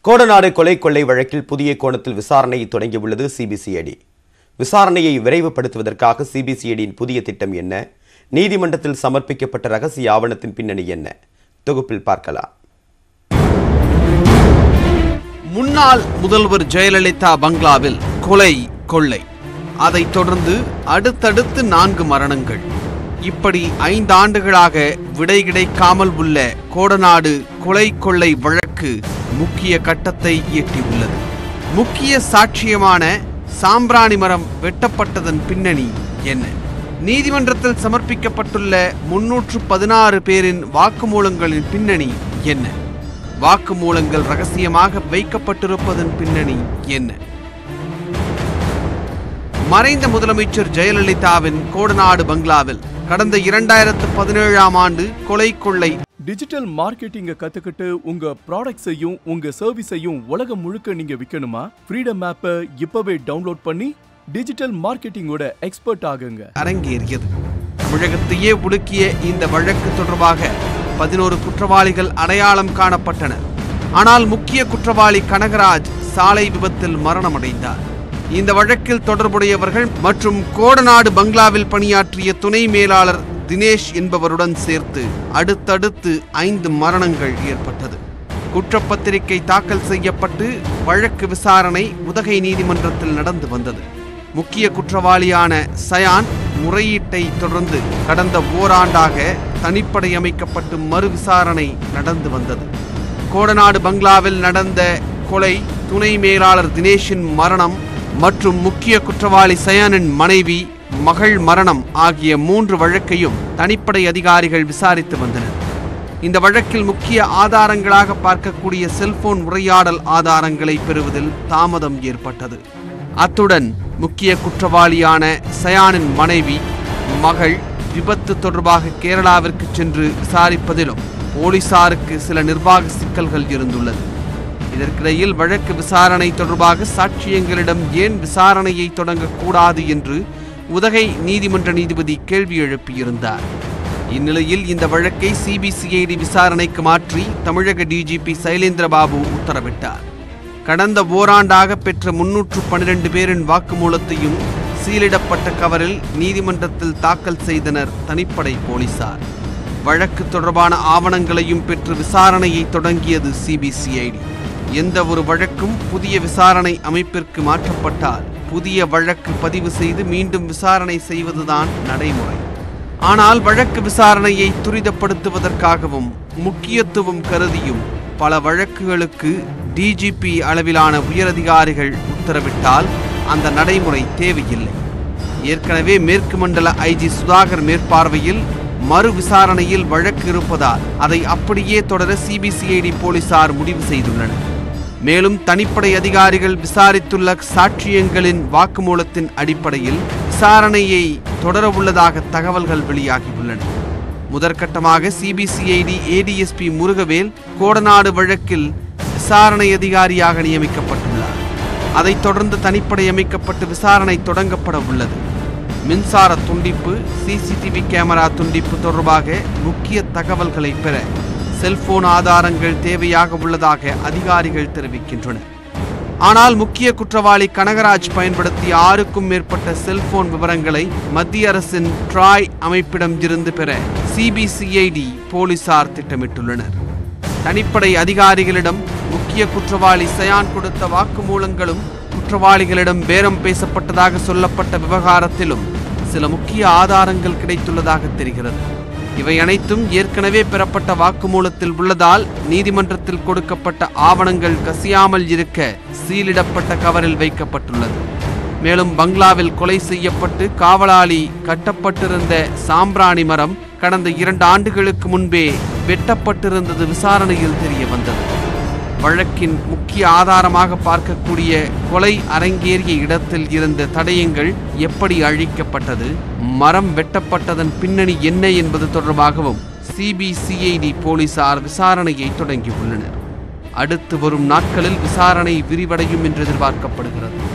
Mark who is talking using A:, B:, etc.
A: கோடநாடு கொலை கொள்ளை வழக்கில் புதிய கோணத்தில் விசாரணையை தொடங்கியுள்ளது சிபிசிஐடி விசாரணையை விரைவுபடுத்துவதற்காக சிபிசிஐடியின் புதிய திட்டம் என்ன நீதிமன்றத்தில் சமர்ப்பிக்கப்பட்ட ரகசிய ஆவணத்தின் பின்னணி என்ன தொகுப்பில் பார்க்கலாம்
B: முன்னாள் முதல்வர் ஜெயலலிதா பங்களாவில் கொலை கொள்ளை அதைத் தொடர்ந்து அடுத்தடுத்து நான்கு மரணங்கள் இப்படி ஐந்து ஆண்டுகளாக விடை கிடைக்காமல் உள்ள கோடநாடு கொலை கொள்ளை வழக்கு முக்கிய கட்டத்தை எட்டியுள்ளது முக்கிய சாட்சியமான சாம்பிராணி மரம் வெட்டப்பட்டதன் பின்னணி என்ன நீதிமன்றத்தில் சமர்ப்பிக்கப்பட்டுள்ள முன்னூற்று பதினாறு பேரின் வாக்குமூலங்களின் பின்னணி என்ன வாக்குமூலங்கள் ரகசியமாக வைக்கப்பட்டிருப்பதன் பின்னணி என்ன மறைந்த முதலமைச்சர் ஜெயலலிதாவின் கோடநாடு பங்களாவில் கடந்த இரண்டாயிரத்து பதினேழாம் ஆண்டு கொலை கொள்ளை
C: டிஜிட்டல் மார்க்கெட்டிங்க கத்துக்கிட்டு உங்க ப்ராடக்ட்ஸையும் உங்க சர்வீஸையும் உலகம் முழுக்க நீங்க விற்கணுமா ஃப்ரீடம் ஆப்பை இப்பவே டவுன்லோட் பண்ணி டிஜிட்டல் மார்க்கெட்டிங்கோட எக்ஸ்பர்ட் ஆகுங்க
B: அரங்கேறியது தமிழகத்தையே உலுக்கிய இந்த வழக்கு தொடர்பாக பதினோரு குற்றவாளிகள் அடையாளம் காணப்பட்டனர் ஆனால் முக்கிய குற்றவாளி கனகராஜ் சாலை விபத்தில் மரணமடைந்தார் இந்த வழக்கில் தொடர்புடையவர்கள் மற்றும் கோடநாடு பங்களாவில் பணியாற்றிய துணை மேலாளர் தினேஷ் என்பவருடன் சேர்த்து அடுத்தடுத்து ஐந்து மரணங்கள் ஏற்பட்டது குற்றப்பத்திரிகை தாக்கல் செய்யப்பட்டு வழக்கு விசாரணை உதகை நீதிமன்றத்தில் நடந்து வந்தது முக்கிய குற்றவாளியான சயான் முறையீட்டை தொடர்ந்து கடந்த ஓராண்டாக தனிப்படை அமைக்கப்பட்டு மறு விசாரணை நடந்து வந்தது கோடநாடு பங்களாவில் நடந்த கொலை துணை மேலாளர் தினேஷின் மரணம் மற்றும் முக்கிய குற்றவாளி சயானின் மனைவி மகள் மரணம் ஆகிய மூன்று வழக்கையும் தனிப்படை அதிகாரிகள் விசாரித்து வந்தனர் இந்த வழக்கில் முக்கிய ஆதாரங்களாக பார்க்கக்கூடிய செல்போன் உரையாடல் ஆதாரங்களை பெறுவதில் தாமதம் ஏற்பட்டது அத்துடன் முக்கிய குற்றவாளியான சயானின் மனைவி மகள் விபத்து தொடர்பாக கேரளாவிற்கு சென்று விசாரிப்பதிலும் போலீசாருக்கு சில நிர்வாக சிக்கல்கள் இருந்துள்ளது இதற்கிடையில் வழக்கு விசாரணை தொடர்பாக சாட்சியங்களிடம் ஏன் விசாரணையை தொடங்கக்கூடாது என்று உதகை நீதிமன்ற நீதிபதி கேள்வி எழுப்பியிருந்தார் இந்நிலையில் இந்த வழக்கை சிபிசிஐடி விசாரணைக்கு மாற்றி தமிழக டிஜிபி சைலேந்திரபாபு உத்தரவிட்டார் கடந்த ஓராண்டாக பெற்ற முன்னூற்று பன்னிரண்டு பேரின் வாக்குமூலத்தையும் சீலிடப்பட்ட கவரில் நீதிமன்றத்தில் தாக்கல் செய்தனர் தனிப்படை போலீசார் வழக்கு தொடர்பான ஆவணங்களையும் பெற்று விசாரணையை தொடங்கியது சிபிசிஐடி எந்த ஒரு வழக்கும் புதிய விசாரணை அமைப்பிற்கு மாற்றப்பட்டால் புதிய வழக்கு பதிவு செய்து மீண்டும் விசாரணை செய்வதுதான் நடைமுறை ஆனால் வழக்கு விசாரணையை துரிதப்படுத்துவதற்காகவும் முக்கியத்துவம் கருதியும் பல வழக்குகளுக்கு டிஜிபி அளவிலான உயரதிகாரிகள் உத்தரவிட்டால் அந்த நடைமுறை தேவையில்லை ஏற்கனவே மேற்கு மண்டல ஐஜி சுதாகர் மேற்பார்வையில் மறு விசாரணையில் வழக்கு இருப்பதால் அதை அப்படியே தொடர சிபிசிஐடி போலீசார் முடிவு செய்துள்ளனர் மேலும் தனிப்படை அதிகாரிகள் விசாரித்துள்ள சாட்சியங்களின் வாக்குமூலத்தின் அடிப்படையில் விசாரணையை தொடரவுள்ளதாக தகவல்கள் வெளியாகியுள்ளன முதற்கட்டமாக சிபிசிஐடி ஏடிஎஸ்பி முருகவேல் கோடநாடு வழக்கில் விசாரணை அதிகாரியாக நியமிக்கப்பட்டுள்ளார் அதைத் தொடர்ந்து தனிப்படை அமைக்கப்பட்டு விசாரணை தொடங்கப்பட உள்ளது மின்சார துண்டிப்பு சிசிடிவி கேமரா துண்டிப்பு தொடர்பாக முக்கிய தகவல்களை பெற செல்போன் ஆதாரங்கள் தேவையாக உள்ளதாக அதிகாரிகள் தெரிவிக்கின்றனர் ஆனால் முக்கிய குற்றவாளி கனகராஜ் பயன்படுத்திய ஆறுக்கும் மேற்பட்ட செல்போன் விவரங்களை மத்திய அரசின் ட்ராய் அமைப்பிடம் இருந்து பெற சிபிசிஐடி போலீசார் திட்டமிட்டுள்ளனர் தனிப்படை அதிகாரிகளிடம் முக்கிய குற்றவாளி சயான் கொடுத்த வாக்குமூலங்களும் குற்றவாளிகளிடம் பேரம் பேசப்பட்டதாக சொல்லப்பட்ட விவகாரத்திலும் சில முக்கிய ஆதாரங்கள் கிடைத்துள்ளதாக தெரிகிறது இவை அனைத்தும் ஏற்கனவே பெறப்பட்ட வாக்குமூலத்தில் உள்ளதால் நீதிமன்றத்தில் கொடுக்கப்பட்ட ஆவணங்கள் கசியாமல் இருக்க சீலிடப்பட்ட கவரில் வைக்கப்பட்டுள்ளது மேலும் பங்களாவில் கொலை செய்யப்பட்டு காவலாளி கட்டப்பட்டிருந்த சாம்பிராணி மரம் கடந்த இரண்டு ஆண்டுகளுக்கு முன்பே வெட்டப்பட்டிருந்தது விசாரணையில் தெரிய வந்தது வழக்கின் முக்கிய ஆதாரமாக பார்க்கக்கூடிய கொலை அரங்கேறிய இடத்தில் இருந்த தடயங்கள் எப்படி அழிக்கப்பட்டது மரம் வெட்டப்பட்டதன் பின்னணி என்ன என்பது தொடர்பாகவும் சிபிசிஐடி போலீசார் விசாரணையை தொடங்கியுள்ளனர் அடுத்து வரும் நாட்களில் விசாரணை விரிவடையும் என்று எதிர்பார்க்கப்படுகிறது